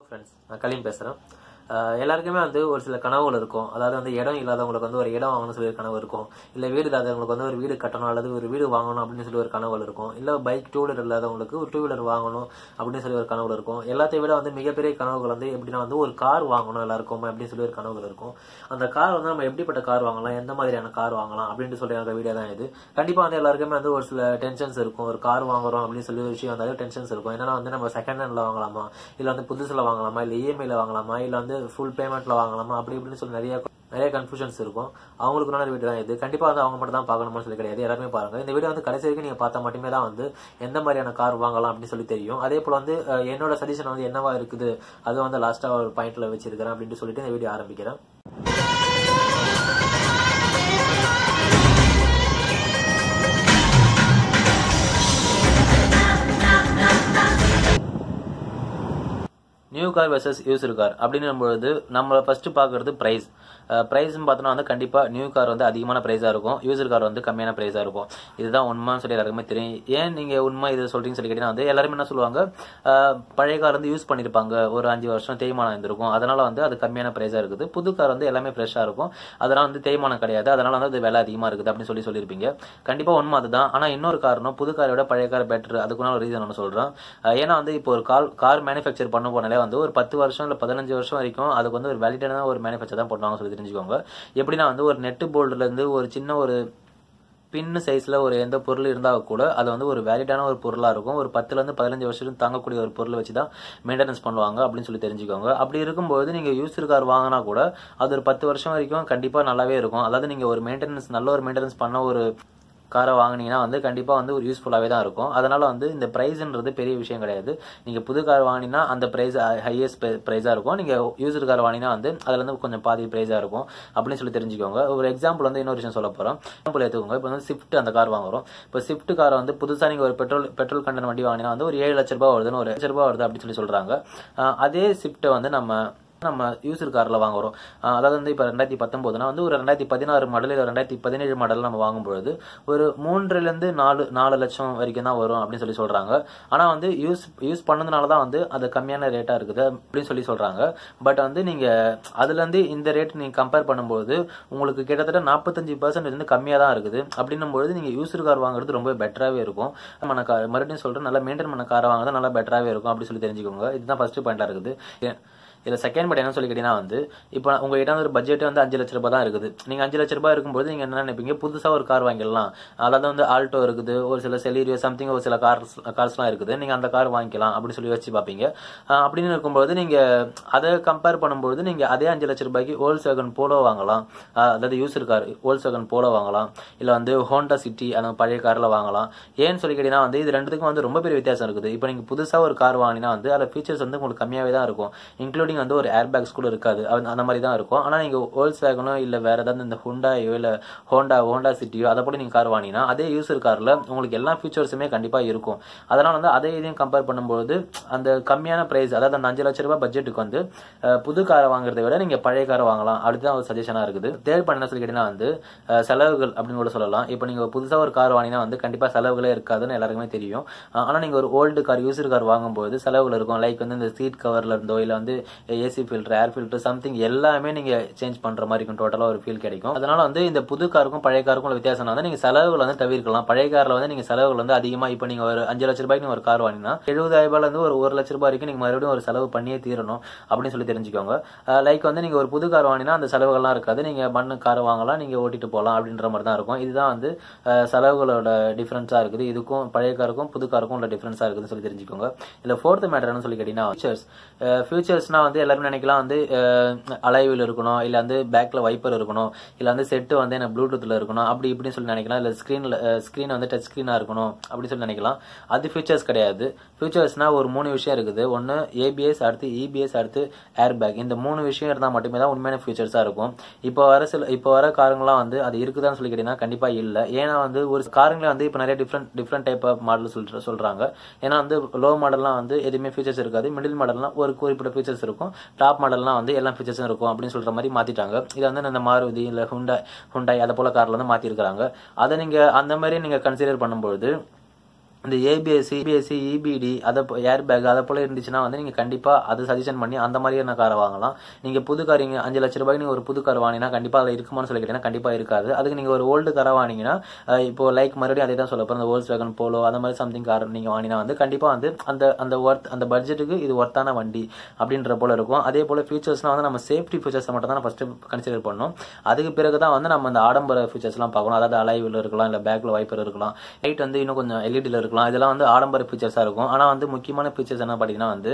friends நான் கலீம் பேசுகிறேன் எல்லாருக்குமே வந்து ஒரு சில கனவுகள் இருக்கும் அதாவது வந்து இடம் இல்லாதவங்களுக்கு வந்து ஒரு இடம் வாங்கணும்னு சொல்லி ஒரு கனவு இருக்கும் இல்லை வீடு இல்லாதவங்களுக்கு வந்து ஒரு வீடு கட்டணும் அல்லது ஒரு வீடு வாங்கணும் அப்படின்னு சொல்லி ஒரு கனவுகள் இருக்கும் இல்லை பைக் டூ வீலர் இல்லாதவங்களுக்கு ஒரு டூ வீலர் வாங்கணும் அப்படின்னு சொல்லி ஒரு கனவுகள் இருக்கும் எல்லாத்தையும் விட வந்து மிகப்பெரிய கனவுகள் வந்து எப்படின்னா வந்து ஒரு கார் வாங்கணும் எல்லாருக்கும் அப்படின்னு சொல்லி ஒரு கனவுகள் இருக்கும் அந்த கார் வந்து நம்ம எப்படிப்பட்ட கார் வாங்கலாம் எந்த மாதிரியான கார் வாங்கலாம் அப்படின்ட்டு சொல்லி அந்த வீடியோ தான் இது கண்டிப்பாக வந்து எல்லாருக்குமே வந்து ஒரு சில டென்ஷன்ஸ் இருக்கும் ஒரு கார் வாங்குறோம் அப்படின்னு சொல்லி ஒரு விஷயம் வந்தாலே டென்ஷன்ஸ் இருக்கும் என்னன்னா வந்து நம்ம செகண்ட் ஹேண்ட்ல வாங்கலாமா இல்லை வந்து புதுசுல வாங்கலாமா இல்லை இஎம்ஐல வாங்கலாமா இல்லை வந்து ஃபுல் பேமெண்ட்ல வாங்கலாமா அப்படி இப்படின்னு சொல்லி நிறைய நிறைய கன்ஃபியூஷன்ஸ் இருக்கும் அவங்களுக்கு வீடியோ தான் இது கண்டிப்பா வந்து அவங்க மட்டும் தான் பார்க்கணும்னு சொல்லி கிடையாது எல்லாருமே பாருங்க இந்த வீடியோ வந்து கடைசி வரைக்கும் நீங்க பார்த்தா மட்டுமே தான் வந்து எந்த மாதிரியான கார் வாங்கலாம் அப்படின்னு சொல்லி தெரியும் அதே போல வந்து அஹ், என்னோட சஜஷன் வந்து என்னவா இருக்குது அது வந்து லாஸ்டா ஒரு பாயிண்ட்ல வச்சிருக்கிறேன் அப்படின்னு சொல்லிட்டு இந்த வீடியோ ஆரம்பிக்கிறேன் new car versus used car அப்படின்னும் பொழுது நம்ம ஃபர்ஸ்ட் பார்க்கறது பிரைஸ் பிரைஸ்னு பார்த்தோம்னா வந்து கண்டிப்பா நியூ கார் வந்து அதிகமான பிரைஸா இருக்கும் யூசர் கார் வந்து கம்மியான பிரைஸா இருக்கும் இதுதான் உண்மைன்னு சொல்லி எல்லாருக்குமே தெரியும் ஏன் நீங்க உண்மை இது சொல்றீங்கன்னு சொல்லி கேட்டீங்கன்னா வந்து எல்லாருமே என்ன சொல்லுவாங்க அஹ், பழைய கார் வந்து யூஸ் பண்ணிருப்பாங்க ஒரு அஞ்சு வருஷம் தேய்மானம் இருந்திருக்கும் அதனால வந்து அது கம்மியான பிரைஸா இருக்குது புது கார் வந்து எல்லாமே ஃப்ரெஷ்ஷா இருக்கும் அதனால வந்து தேய்மானம் கிடையாது அதனால வந்து அது விலை அதிகமா இருக்குது அப்படின்னு சொல்லி சொல்லியிருப்பீங்க கண்டிப்பா உண்மை அதுதான் ஆனா இன்னொரு காரணம் புது காரை விட பழைய கார் பெட்டர் அதுக்குள்ள ஒரு ரீசன் ஒன்று சொல்றேன் அஹ், ஏன்னா வந்து இப்போ ஒரு கார் கார் மேனுஃபேக்சர் பண்ண போனாலே வந்து ஒரு பத்து வருஷம் இல்ல பதினஞ்சு வருஷம் வரைக்கும் அதுக்கு வந்து ஒரு வேலிடான ஒரு மேனுஃபேக்சர் தான் பண்ணுவாங்க சொல்லி தெரிஞ்சுக்கோங்க எப்படின்னா வந்து ஒரு நெட்டு போல்டுல இருந்து ஒரு சின்ன ஒரு பின்னு சைஸ்ல ஒரு எந்த பொருள் இருந்தா கூட அது வந்து ஒரு வேலிடான ஒரு பொருளா இருக்கும் ஒரு பத்துல இருந்து பதினஞ்சு வருஷம் தாங்கக்கூடிய ஒரு பொருளை வச்சு தான் மெயின்டெனன்ஸ் பண்ணுவாங்க அப்படின்னு சொல்லி தெரிஞ்சுக்கோங்க அப்படி இருக்கும்போது நீங்க யூசர் கார் வாங்கினா கூட அது ஒரு பத்து வருஷம் வரைக்கும் கண்டிப்பா நல்லாவே இருக்கும் அதாவது நீங்க ஒரு மெயின்டெனன்ஸ் நல்ல ஒரு மெயின்டெனன்ஸ் பண்ண ஒரு காரை வாங்குனீங்கன்னா வந்து கண்டிப்பா வந்து ஒரு யூஸ்ஃபுல்லாவே தான் இருக்கும் அதனால வந்து இந்த பிரைஸ்ன்றது பெரிய விஷயம் கிடையாது நீங்க புது கார் வாங்கினீங்கன்னா அந்த பிரைஸ் ஹையஸ்ட் பிரைஸா இருக்கும் நீங்க யூசர் கார் வாங்கினீங்கன்னா வந்து அதுல இருந்து கொஞ்சம் பாதி பிரைஸா இருக்கும் அப்படின்னு சொல்லி தெரிஞ்சுக்கோங்க ஒரு எக்ஸாம்பிள் வந்து இன்னொரு விஷயம் சொல்ல போறோம் எக்ஸாம்பிள் எடுத்துக்கோங்க இப்போ வந்து ஸ்விஃப்ட் அந்த கார் வாங்குறோம் இப்போ ஸ்விஃப்ட் காரை வந்து புதுசா நீங்க ஒரு பெட்ரோல் பெட்ரோல் கண்டன் வண்டி வாங்கினா வந்து ஒரு ஏழு லட்ச ரூபாய் வருதுன்னு ஒரு லட்ச ரூபாய் வருது அப்படின்னு சொல்லி சொல்றாங்க அஹ் அதே ஸ்விஃப்ட்டை வந்து நம்ம நம்ம யூசர் கார்ல வாங்குறோம் அஹ் அதாவது வந்து இப்போ ரெண்டாயிரத்தி பத்தொன்பதுனா வந்து ஒரு ரெண்டாயிரத்தி பதினாறு மாடல் இல்லை ரெண்டாயிரத்தி பதினேழு மாடல் நம்ம வாங்கும் பொழுது ஒரு மூன்றுல இருந்து நாலு நாலு லட்சம் வரைக்கும் தான் வரும் அப்படின்னு சொல்லி சொல்றாங்க ஆனா வந்து யூஸ் யூஸ் பண்ணதுனால தான் வந்து அது கம்மியான ரேட்டா இருக்குது அப்படின்னு சொல்லி சொல்றாங்க பட் வந்து நீங்க அதுல இருந்து இந்த ரேட் நீங்க கம்பேர் பண்ணும்போது உங்களுக்கு கிட்டத்தட்ட நாற்பத்தஞ்சு பர்சன்ட் இருந்து கம்மியா தான் இருக்குது அப்படின்னும் பொழுது நீங்க யூசர் கார் வாங்குறது ரொம்ப பெட்டராகவே இருக்கும் நம்ம கார் மறுபடியும் சொல்றேன் நல்லா மெயின்டைன் பண்ண காரை வாங்குறது நல்லா பெட்டராகவே இருக்கும் அப்படின்னு சொல்லி தெரிஞ்சுக்கோங்க இதுதான் ஃபர்ஸ்ட் பாயிண்டா இருக்குது ஏ- இதுல செகண்ட் பாயிண்ட் என்ன சொல்லி கேட்டீங்கன்னா வந்து இப்போ உங்ககிட்ட வந்து ஒரு பட்ஜெட் வந்து அஞ்சு லட்ச ரூபாய் தான் இருக்குது நீங்க அஞ்சு லட்ச ரூபாய் இருக்கும்போது நீங்க என்ன நினைப்பீங்க புதுசா ஒரு கார் வாங்கிடலாம் அதாவது வந்து ஆல்டோ இருக்குது ஒரு சில செலீரியோ சம்திங் ஒரு சில கார்ஸ் கார்ஸ்லாம் இருக்குது நீங்க அந்த கார் வாங்கிக்கலாம் அப்படின்னு சொல்லி வச்சு பார்ப்பீங்க அஹ் அப்படின்னு இருக்கும்போது நீங்க அதை கம்பேர் பண்ணும்போது நீங்க அதே அஞ்சு லட்ச ரூபாய்க்கு ஓல்ஸ் வேகன் போலோ வாங்கலாம் அஹ் அதாவது user car Volkswagen Polo வாங்கலாம் இல்ல வந்து ஹோண்டா சிட்டி அந்த பழைய கார்ல வாங்கலாம் ஏன்னு சொல்லி கேட்டீங்கன்னா வந்து இது ரெண்டுத்துக்கும் வந்து ரொம்ப பெரிய வித்தியாசம் இருக்குது இப்போ நீங்க புதுசா ஒரு கார் வாங்கினா வந்து அதில் ஃபீச்சர்ஸ் வந்து உங்களுக்கு கம்மியாவே தான் இருக்கும் இன்க்ளூடிங் வந்து ஒரு ஏர் பேக்ஸ் கூட இருக்காது அது- அந்த மாதிரி தான் இருக்கும் ஆனா நீங்க ஓல்ஸ் வேகனோ இல்ல வேற ஏதாவது இந்த ஹுண்டாயோ இல்ல ஹோண்டா ஹோண்டா சிட்டியோ அதை போல நீங்க கார் வாங்கினா அதே யூசர் கார்ல உங்களுக்கு எல்லா ஃபீச்சர்ஸுமே கண்டிப்பா இருக்கும் அதனால வந்து அதை இதையும் கம்பேர் பண்ணும்போது அந்த கம்மியான பிரைஸ் அதாவது அந்த அஞ்சு லட்ச ரூபாய் பட்ஜெட்டுக்கு வந்து அஹ், புது காரை வாங்குறதை விட நீங்க பழைய காரை வாங்கலாம் அதுதான் ஒரு சஜஷனா இருக்குது தேர்ட் பண்ண சொல்லி கேட்டீங்கன்னா வந்து அஹ், செலவுகள் அப்படின்னு கூட சொல்லலாம் இப்போ நீங்க புதுசா ஒரு கார் வாங்கினா வந்து கண்டிப்பா செலவுகளே இருக்காதுன்னு எல்லாருக்குமே தெரியும் அஹ், ஆனா நீங்க ஒரு ஓல்டு கார் யூசர் கார் வாங்கும்போது செலவுகள் இருக்கும் லைக் வந்து இந்த சீட் கவர்ல இருந்தோ இல்ல வந்து AC filter air filter something எல்லாமே நீங்க சேஞ்ச் பண்ற மாதிரி இருக்கும் டோட்டலா ஒரு ஃபீல் கிடைக்கும் அதனால வந்து இந்த புது காருக்கும் பழைய காருக்கும் உள்ள வித்தியாசம் வந்து நீங்க செலவுகள் வந்து தவிர்க்கலாம் பழைய கார்ல வந்து நீங்க செலவுகள் வந்து அதிகமா இப்போ நீங்க ஒரு அஞ்சு லட்ச ரூபாய்க்கு நீங்க ஒரு கார் வாங்கினா எழுபதாயிரம் ரூபாய்ல இருந்து ஒரு ஒரு லட்ச ரூபாய் வரைக்கும் நீங்க மறுபடியும் ஒரு செலவு பண்ணியே தீரணும் அப்படின்னு சொல்லி தெரிஞ்சுக்கோங்க லைக் வந்து நீங்க ஒரு புது கார் வாங்கினா அந்த செலவுகள்லாம் இருக்காது நீங்க மண்ணு கார் வாங்கலாம் நீங்க ஓட்டிட்டு போகலாம் அப்படின்ற மாதிரி தான் இருக்கும் இதுதான் வந்து அஹ், செலவுகளோட டிஃபரன்ஸா இருக்குது இதுக்கும் பழைய காருக்கும் புது காருக்கும் உள்ள டிஃபரன்ஸா இருக்குதுன்னு சொல்லி தெரிஞ்சுக்கோங்க இல்ல ஃபோர்த் மேட்டர் என்ன சொல்லி கேட்டீங்கன்னா ஃபியூச்சர்ஸ் ஃபியூச்சர்ஸ்னா வந்து எல்லாரும் நினைக்கலாம் வந்து அலைவில் இருக்கணும் இல்ல வந்து பேக்ல வைப்பர் இருக்கணும் இல்ல வந்து செட்டு வந்து எனக்கு ப்ளூடூத்ல இருக்கணும் அப்படி இப்படின்னு சொல்லி நினைக்கலாம் இல்ல ஸ்கிரீன்ல ஸ்கிரீன் வந்து டச் ஸ்கிரீனா இருக்கணும் அப்படி சொல்லி நினைக்கலாம் அது ஃபியூச்சர்ஸ் கிடையாது ஃபியூச்சர்ஸ்னா ஒரு மூணு விஷயம் இருக்குது ஒன்னு ஏபிஎஸ் அடுத்து இபிஎஸ் அடுத்து ஏர் பேக் இந்த மூணு விஷயம் இருந்தா மட்டுமே தான் உண்மையான ஃபியூச்சர்ஸா இருக்கும் இப்போ வர சில இப்போ வர காருங்களாம் வந்து அது இருக்குதான்னு சொல்லி கேட்டீங்கன்னா கண்டிப்பா இல்ல ஏன்னா வந்து ஒரு காருங்களே வந்து இப்போ நிறைய different different type of model சொல்ற சொல்றாங்க ஏன்னா வந்து லோ மாடல்லாம் வந்து எதுவுமே ஃபீச்சர்ஸ் இருக்காது மிடில் மாடல்லாம் ஒரு குறிப்பிட்ட ஃபீச்சர்ஸ் இருக்கும் டாப் மாடல்லாம் வந்து எல்லா ஃபீச்சர்ஸும் இருக்கும் அப்படின்னு சொல்ற மாதிரி மாத்திட்டாங்க இது வந்து இந்த மாருதி இல்ல ஹுண்டாய் ஹுண்டாய் அதை போல கார்ல வந்து மாத்தி இருக்காங்க அதை நீங்க அந்த மாதிரி நீங்க கன்சிடர் பண்ணும்போது இந்த ஏபிஎஸ் சிபிஎஸ்சி இபிடி அதை ஏர் பேக் அதை போல இருந்துச்சுன்னா வந்து நீங்க கண்டிப்பா அதை சஜஷன் பண்ணி அந்த மாதிரியான காரை வாங்கலாம் நீங்க புது கார் இங்க அஞ்சு லட்ச ரூபாய்க்கு நீங்க ஒரு புது கார் வாங்கினா கண்டிப்பா அதில் இருக்குமான்னு சொல்லி கேட்டீங்கன்னா கண்டிப்பா இருக்காது அதுக்கு நீங்க ஒரு ஓல்டு காரை வாங்கினீங்கன்னா அஹ் இப்போ லைக் மறுபடியும் அதே தான் சொல்ல போறேன் இந்த ஓல்ஸ் வேகன் போலோ அந்த மாதிரி சம்திங் கார் நீங்க வாங்கினா வந்து கண்டிப்பா வந்து அந்த அந்த ஒர்த் அந்த பட்ஜெட்டுக்கு இது ஒர்த்தான வண்டி அப்படின்ற போல இருக்கும் அதே போல ஃபீச்சர்ஸ்லாம் வந்து நம்ம சேஃப்டி ஃபீச்சர்ஸ் மட்டும் தான் ஃபர்ஸ்ட் கன்சிடர் பண்ணணும் அதுக்கு பிறகு தான் வந்து நம்ம அந்த ஆடம்பர ஃபீச்சர்ஸ்லாம் பார்க்கணும் அதாவது அலைவில் இருக்கலாம் இல்லை பேக்ல வைப்பர் இருக்கலாம் லைட் வந்து இன்னும் கொஞ்சம் எல்இடியில் இருக்கலாம் இதெல்லாம் வந்து ஆடம்பர ஃபீச்சர்ஸாக இருக்கும் ஆனால் வந்து முக்கியமான ஃபீச்சர்ஸ் என்ன பார்த்தீங்கன்னா வந்து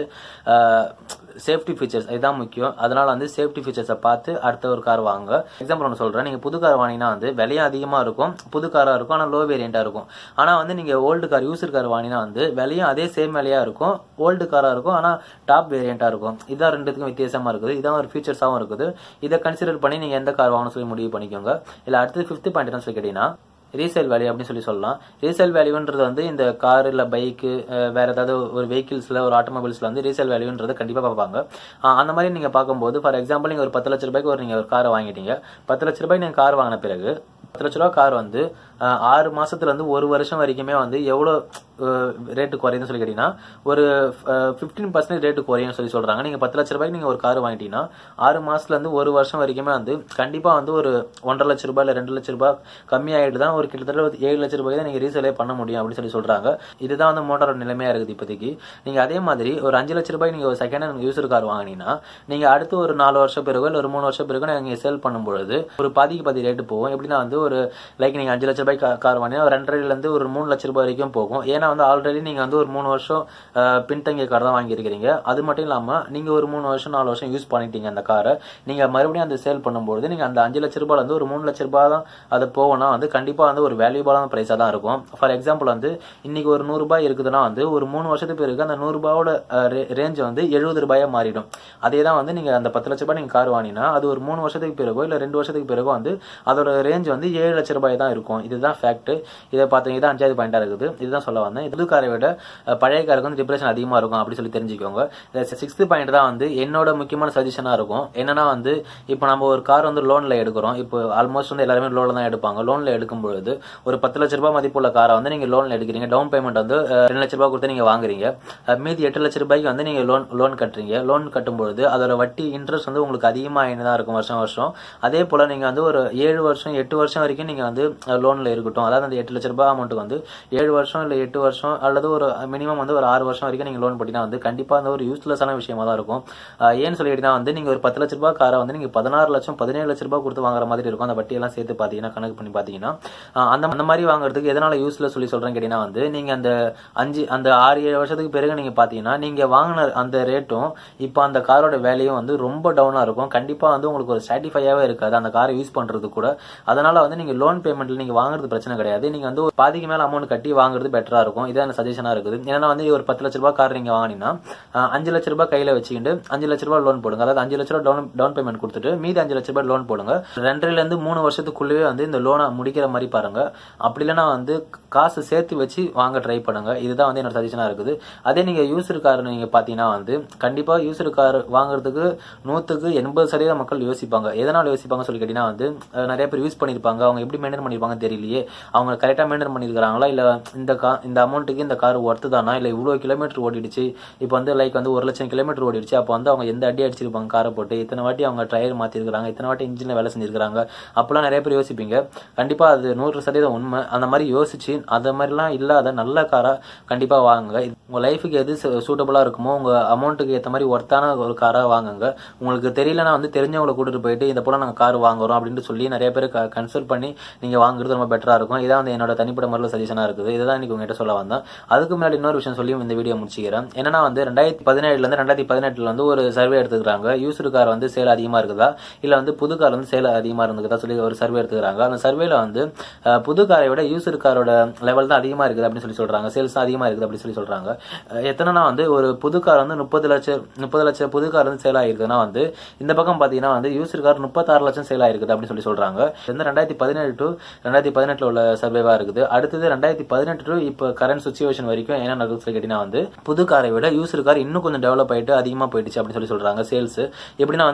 சேஃப்டி ஃபீச்சர்ஸ் இதுதான் முக்கியம் அதனால வந்து சேஃப்டி ஃபீச்சர்ஸை பார்த்து அடுத்த ஒரு கார் வாங்க எக்ஸாம்பிள் ஒன்று சொல்கிறேன் நீங்கள் புது கார் வாங்கினா வந்து விலையும் அதிகமாக இருக்கும் புது காராக இருக்கும் ஆனால் லோ வேரியண்ட்டாக இருக்கும் ஆனால் வந்து நீங்கள் ஓல்டு கார் யூசர் கார் வாங்கினா வந்து விலையும் அதே சேம் விலையாக இருக்கும் ஓல்டு காராக இருக்கும் ஆனால் டாப் வேரியண்ட்டாக இருக்கும் இதான் ரெண்டுத்துக்கும் வித்தியாசமாக இருக்குது இதான் ஒரு ஃபீச்சர்ஸாகவும் இருக்குது இதை கன்சிடர் பண்ணி நீங்கள் எந்த கார் வாங்கணும்னு சொல்லி முடிவு பண்ணிக்கோங்க இல்லை அடுத்தது ஃபிஃப்த் பாயிண்ட் என்ன சொல்லி கேட்டீங்கன்னா ரீசேல் வேல்யூ அப்படின்னு சொல்லி சொல்லலாம் ரீசேல் வேல்யூன்றது வந்து இந்த கார் இல்லை பைக்கு வேற ஏதாவது ஒரு வெஹிக்கிள்ஸ்ல ஒரு ஆட்டோமொபைல்ஸ்ல வந்து ரீசேல் வேல்யூன்றது கண்டிப்பா பார்ப்பாங்க அஹ் அந்த மாதிரி நீங்க பார்க்கும்போது ஃபார் எக்ஸாம்பிள் நீங்க ஒரு பத்து லட்ச ரூபாய்க்கு ஒரு நீங்க ஒரு காரை வாங்கிட்டீங்க பத்து லட்ச ரூபாய்க்கு நீங்க கார் வாங்கின பிறகு பத்து லட்ச ரூபா கார் வந்து அஹ், ஆறு மாசத்துல இருந்து ஒரு வருஷம் வரைக்குமே வந்து எவ்வளவு ரேட்டு குறையுதுன்னு சொல்லி கேட்டீங்கன்னா ஒரு ஃபிஃப்டீன் பர்சன்டேஜ் ரேட்டு குறையும்னு சொல்லி சொல்றாங்க நீங்க பத்து லட்ச ரூபாய்க்கு நீங்க ஒரு கார் வாங்கிட்டீங்கன்னா ஆறு மாசத்துல இருந்து ஒரு வருஷம் வரைக்குமே வந்து கண்டிப்பா வந்து ஒரு ஒன்றரை லட்ச ரூபாய் இல்ல ரெண்டு லட்ச ரூபாய் கம்மியாயிட்டு தான் ஒரு கிட்டத்தட்ட ஒரு ஏழு லட்ச ரூபாய் தான் நீங்க ரீசேலே பண்ண முடியும் அப்படின்னு சொல்லி சொல்றாங்க இதுதான் வந்து மோட்டாரோட நிலைமையா இருக்குது இப்போதைக்கு நீங்க அதே மாதிரி ஒரு அஞ்சு லட்ச ரூபாய் நீங்க ஒரு செகண்ட் ஹேண்ட் யூசர் கார் வாங்கினீங்கன்னா நீங்க அடுத்து ஒரு நாலு வருஷம் பிறகு இல்ல ஒரு மூணு வருஷம் பிறகு நீங்க சேல் பண்ணும்பொழுது ஒரு பாதிக்கு பாதி ரேட்டு போகும் எப்படின்னா வந்து ஒரு லைக் நீங்க அஞ்சு லட்ச ரூபாய் கார் வாங்கினா ரெண்டரைல இருந்து ஒரு மூணு லட்ச ரூபாய் வரைக்கும் போகும் ஏன்னா வந்து ஆல்ரெடி நீங்க வந்து ஒரு மூணு வருஷம் அஹ், பின்தங்கிய கார் தான் வாங்கியிருக்கிறீங்க அது மட்டும் இல்லாம நீங்க ஒரு மூணு வருஷம் நாலு வருஷம் யூஸ் பண்ணிட்டீங்க அந்த காரை நீங்க மறுபடியும் அந்த சேல் பண்ணும்போது நீங்க அந்த அஞ்சு லட்ச ரூபாயில இருந்து ஒரு மூணு லட்ச ரூபாய் தான் அது போகணும் வந்து கண்டிப்பா வந்து ஒரு வேல்யூபாலான பிரைஸா தான் இருக்கும் ஃபார் எக்ஸாம்பிள் வந்து இன்னைக்கு ஒரு நூறு ரூபாய் இருக்குதுன்னா வந்து ஒரு மூணு வருஷத்துக்கு பிறகு அந்த நூறு ரூபாயோட ரேஞ்ச் வந்து எழுபது ரூபாயா மாறிடும் அதே தான் வந்து நீங்க அந்த பத்து லட்ச ரூபாய் நீங்க கார் வாங்கினா அது ஒரு மூணு வருஷத்துக்கு பிறகோ இல்ல ரெண்டு வருஷத்துக்கு பிறகோ வந்து அதோட ரேஞ்ச் வந்து ஏழு லட்ச ரூபாய் தான் இருக்கும் இதுதான் ஃபேக்ட் இதை பார்த்தீங்க இதான் அஞ்சாவது பாயிண்டா இருக்குது இதுதான் சொல்ல வந்தேன் புது காரை விட அஹ், பழைய காருக்கு வந்து டிப்ரெஷன் அதிகமா இருக்கும் அப்படி சொல்லி தெரிஞ்சுக்கோங்க சிக்ஸ்த் பாயிண்ட் தான் வந்து என்னோட முக்கியமான சஜஷனா இருக்கும் என்னன்னா வந்து இப்போ நம்ம ஒரு கார் வந்து லோன்ல எடுக்கிறோம் இப்போ ஆல்மோஸ்ட் வந்து எல்லாருமே லோன்ல தான் எடுப்பாங்க லோன்ல எடுக்கும் பொழுது ஒரு பத்து லட்ச ரூபாய் மதிப்புள்ள காரை வந்து நீங்க லோன்ல எடுக்கிறீங்க டவுன் பேமெண்ட் வந்து அஹ், ரெண்டு லட்ச ரூபாய் கொடுத்து நீங்க வாங்குறீங்க அஹ், மீதி எட்டு லட்ச ரூபாய்க்கு வந்து நீங்க லோன் லோன் கட்டுறீங்க லோன் கட்டும்பொழுது அதோட வட்டி இன்ட்ரெஸ்ட் வந்து உங்களுக்கு அதிகமாக தான் இருக்கும் வருஷம் வருஷம் அதே போல நீங்க வந்து ஒரு ஏழு வருஷம் எட்டு வருஷம் வரைக்கும் நீங்க வந்து லோன்ல இருக்கட்டும் அதாவது அந்த எட்டு லட்ச ரூபாய் அமௌண்ட்டுக்கு வந்து ஏழு வருஷம் இல்ல எட்டு வருஷம் அல்லது ஒரு மினிமம் வந்து ஒரு ஆறு வருஷம் வரைக்கும் நீங்க லோன் போட்டீங்கன்னா வந்து கண்டிப்பா அந்த ஒரு யூஸ்லெஸ்ஸான விஷயமா தான் இருக்கும் அஹ் ஏன்னு சொல்லிட்டீங்கன்னா வந்து நீங்க ஒரு பத்து லட்ச ரூபாய் காரை வந்து நீங்க பதினாறு லட்சம் பதினேழு லட்ச ரூபாய் கொடுத்து வாங்குற மாதிரி இருக்கும் அந்த வட்டி எல்லாம் சேர்த்து பாத்தீங்கன்னா கணக்கு பண்ணி பாத்தீங்கன்னா அஹ் அந்த அந்த மாதிரி வாங்குறதுக்கு எதனால யூஸ்ல சொல்லி சொல்றேன் கேட்டீங்கன்னா வந்து நீங்க அந்த அஞ்சு அந்த ஆறு ஏழு வருஷத்துக்கு பிறகு நீங்க பாத்தீங்கன்னா நீங்க வாங்கின அந்த ரேட்டும் இப்போ அந்த காரோட வேலையும் வந்து ரொம்ப டவுனா இருக்கும் கண்டிப்பா வந்து உங்களுக்கு ஒரு சாட்டிஃபையாவே இருக்காது அந்த காரை யூஸ் பண்றது கூட அதனால வந்து நீங்க லோன் பேமெண்ட்ல நீங்க வாங்குறது பிரச்சனை கிடையாது நீங்க வந்து ஒரு பாதிக்கு மேல அமௌண்ட் கட்டி வாங்குறது பெட்டரா இருக்கும் இதான் எனக்கு சஜஷனா இருக்குது ஏன்னா வந்து ஒரு பத்து லட்ச ரூபாய் கார் நீங்க வாங்கினீங்கன்னா அஹ், அஞ்சு லட்ச ரூபாய் கையில வச்சுக்கிட்டு அஞ்சு லட்ச ரூபாய் லோன் போடுங்க அதாவது அஞ்சு லட்ச ரூபாய் டவுன் டவுன் பேமெண்ட் கொடுத்துட்டு மீதி அஞ்சு லட்ச ரூபாய் லோன் போடுங்க ரெண்டரைல இருந்து மூணு வருஷத்துக்குள்ளேயே வந்து இந்த லோனை முடிக்கிற மாதிரி பாருங்க அப்படி இல்லைன்னா வந்து காசு சேர்த்து வச்சு வாங்க ட்ரை பண்ணுங்க இதுதான் வந்து என்னோட சஜஷனா இருக்குது அதே நீங்க யூசர் கார் நீங்க பாத்தீங்கன்னா வந்து கண்டிப்பா யூசர் கார் வாங்குறதுக்கு நூத்துக்கு எண்பது சதவீத மக்கள் யோசிப்பாங்க எதனால யோசிப்பாங்க சொல்லி கேட்டீங்கன்னா வந்து அஹ், நிறைய பேர் யூஸ் பண்ணிருப்பாங்க அவங்க எப்படி மெயின்டைன் பண்ணிருப்பாங்க தெரியலையே அவங்க கரெக்டா மெயின்டைன் பண்ணிருக்காங்களா இல்ல இந்த கா இந்த அமௌண்ட்டுக்கு இந்த கார் ஒர்த்து தானா இல்ல இவ்வளவு கிலோமீட்டர் ஓடிடுச்சு இப்போ வந்து லைக் வந்து ஒரு லட்சம் கிலோமீட்டர் ஓடிடுச்சு அப்போ வந்து அவங்க எந்த அடி அடிச்சிருப்பாங்க காரை போட்டு இத்தனை வாட்டி அவங்க டயர் மாத்திருக்காங்க இத்தனை வாட்டி இன்ஜின்ல வேலை செஞ்சிருக்காங்க அப்பெல்லாம் நிறைய பேர் யோசிப்பீங்க கண்டிப்பா அது நூறு சதவீதம் உண்மை அந்த மாதிரி யோசிச்சு அந்த மாதிரிலாம் இல்லாத நல்ல காரா கண்டிப்பா வாங்குங்க இது உங்க லைஃபுக்கு எது சூட்டபிளா இருக்குமோ உங்க அமௌண்ட்டுக்கு ஏத்த மாதிரி ஒர்த்தான ஒரு காரா வாங்குங்க உங்களுக்கு தெரியலனா வந்து தெரிஞ்சவங்களை கூட்டிட்டு போயிட்டு இந்த போல நாங்க கார் வாங்குறோம் அப்படின்னு சொல்லி நிறைய பேர் கன்சல்ட் பண்ணி நீங்க வாங்குறது ரொம்ப பெட்டரா இருக்கும் இதான் வந்து என்னோட தனிப்பட்ட முறையில் சஜஷனா இருக்குது இதுதான் இன்னைக்கு உங்ககிட்ட சொல்ல வந்தேன் அதுக்கு முன்னாடி இன்னொரு விஷயம் சொல்லி இந்த வீடியோ முடிச்சுக்கிறேன் என்னன்னா வந்து ரெண்டாயிரத்தி பதினேழுல இருந்து ரெண்டாயிரத்தி பதினெட்டுல வந்து ஒரு சர்வே எடுத்துக்கிறாங்க யூசர் கார் வந்து சேல் அதிகமா இருக்குதா இல்ல வந்து புது கார் வந்து சேல் அதிகமா இருந்துக்குதா சொல்லி ஒரு சர்வே எடுத்துக்கிறாங்க அந்த சர்வேல வந்து அஹ், புது காரை விட யூசர் காரோட லெவல் தான் அதிகமா இருக்குது அப்படின்னு சொல்லி சொல்றாங்க சேல்ஸ் அதிகமா இருக்குது அப்படி சொல்லி சொல்றாங்க அஹ், எத்தனைனா வந்து ஒரு புது கார் வந்து முப்பது லட்சம் முப்பது லட்சம் புது கார் வந்து சேல் ஆயிருக்குன்னா வந்து இந்த பக்கம் பாத்தீங்கன்னா வந்து யூசர் கார் முப்பத்தாறு லட்சம் சேல் ஆயிருக்குது அப்படின்னு சொல்லி சொல்றாங்க இது வந்து ரெண்டாயிரத்தி பதினேழு டு ரெண்டாயிரத்தி பதினெட்டுல உள்ள சர்வேவா இருக்குது அடுத்தது ரெண்டாயிரத்தி பதினெட்டு டு இப்போ கரண்ட் சுச்சுவேஷன் வரைக்கும் என்ன நடக்குது சொல்லி கேட்டீங்கன்னா வந்து புது காரை விட யூசர் கார் இன்னும் கொஞ்சம் டெவலப் ஆயிட்டு அதிகமா போயிடுச்சு அப்படின்னு சொல்லி சொல்றாங்க சேல்ஸ் எப்படின்னா வந்து இப்போ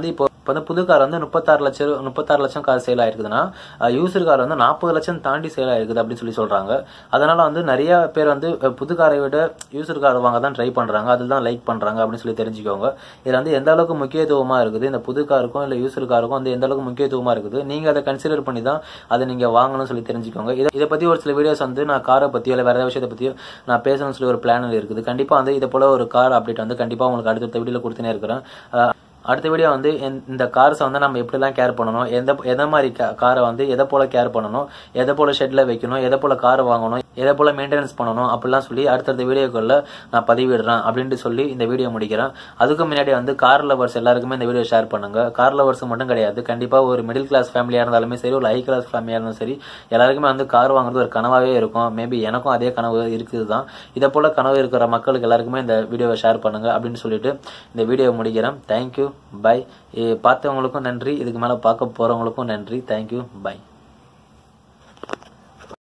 இப்போ வந்து புது கார் வந்து முப்பத்தாறு லட்சம் முப்பத்தாறு லட்சம் கார் சேல் ஆயிருக்குதுன்னா யூசர் கார் வந்து நாற்பது லட்சம் தாண்டி சேல் ஆயிருக்குது அப்படின்னு சொல்லி சொல்றாங்க அதனால வந்து நிறைய பேர் வந்து அஹ், புது காரை விட யூசர் கார் வாங்க தான் ட்ரை பண்றாங்க அதுதான் லைக் பண்றாங்க அப்படின்னு சொல்லி தெரிஞ்சுக்கோங்க இதுல வந்து எந்த அளவுக்கு முக்கியத்துவமா இருக்குது இந்த புது காருக்கும் இல்ல யூசர் காருக்கும் வந்து எந்த அளவுக்கு முக்கியத்துவமா இருக்குது நீங்க அதை கன்சிடர் பண்ணி தான் அதை நீங்க வாங்கணும்னு சொல்லி தெரிஞ்சுக்கோங்க இதை இதை பத்தி ஒரு சில வீடியோஸ் வந்து நான் காரை பத்தியோ இல்ல வேற ஏதாவது விஷயத்தை பத்தியோ நான் பேசணும்னு சொல்லி ஒரு பிளான் இருக்குது கண்டிப்பா வந்து இதை போல ஒரு கார் அப்டேட் வந்து கண்டிப்பா உங்களுக்கு அடுத்த வீடியோல கொடுத்துனே இருக்கிறேன் அஹ், அடுத்த வீடியோ வந்து இந்த- இந்த கார்ஸை வந்து நம்ம எப்படிலாம் கேர் பண்ணணும் எந்த எந்த மாதிரி காரை வந்து எதை போல கேர் பண்ணணும் எதை போல ஷெட்ல வைக்கணும் எதை போல கார் வாங்கணும் எதை போல மெயின்டெனன்ஸ் பண்ணணும் அப்படிலாம் சொல்லி அடுத்தடுத்த வீடியோக்குள்ள நான் பதிவிடுறேன் அப்படின்ட்டு சொல்லி இந்த வீடியோ முடிக்கிறேன் அதுக்கு முன்னாடி வந்து கார் லவர்ஸ் எல்லாருக்குமே இந்த வீடியோ ஷேர் பண்ணுங்க கார் லவர்ஸ் மட்டும் கிடையாது கண்டிப்பா ஒரு மிடில் கிளாஸ் ஃபேமிலியா இருந்தாலுமே சரி ஒரு ஹை கிளாஸ் ஃபேமிலியா இருந்தாலும் சரி எல்லாருக்குமே வந்து கார் வாங்குறது ஒரு கனவாவே இருக்கும் மேபி எனக்கும் அதே கனவு இருக்குது தான் இதை போல கனவு இருக்கிற மக்களுக்கு எல்லாருக்குமே இந்த வீடியோவை ஷேர் பண்ணுங்க அப்படின்னு சொல்லிட்டு இந்த வீடியோவை முடிக்கிறேன் தேங்க்யூ பை பார்த்தவங்களுக்கும் நன்றி இதுக்கு மேல பார்க்க போறவங்களுக்கும் நன்றி தேங்க்யூ பை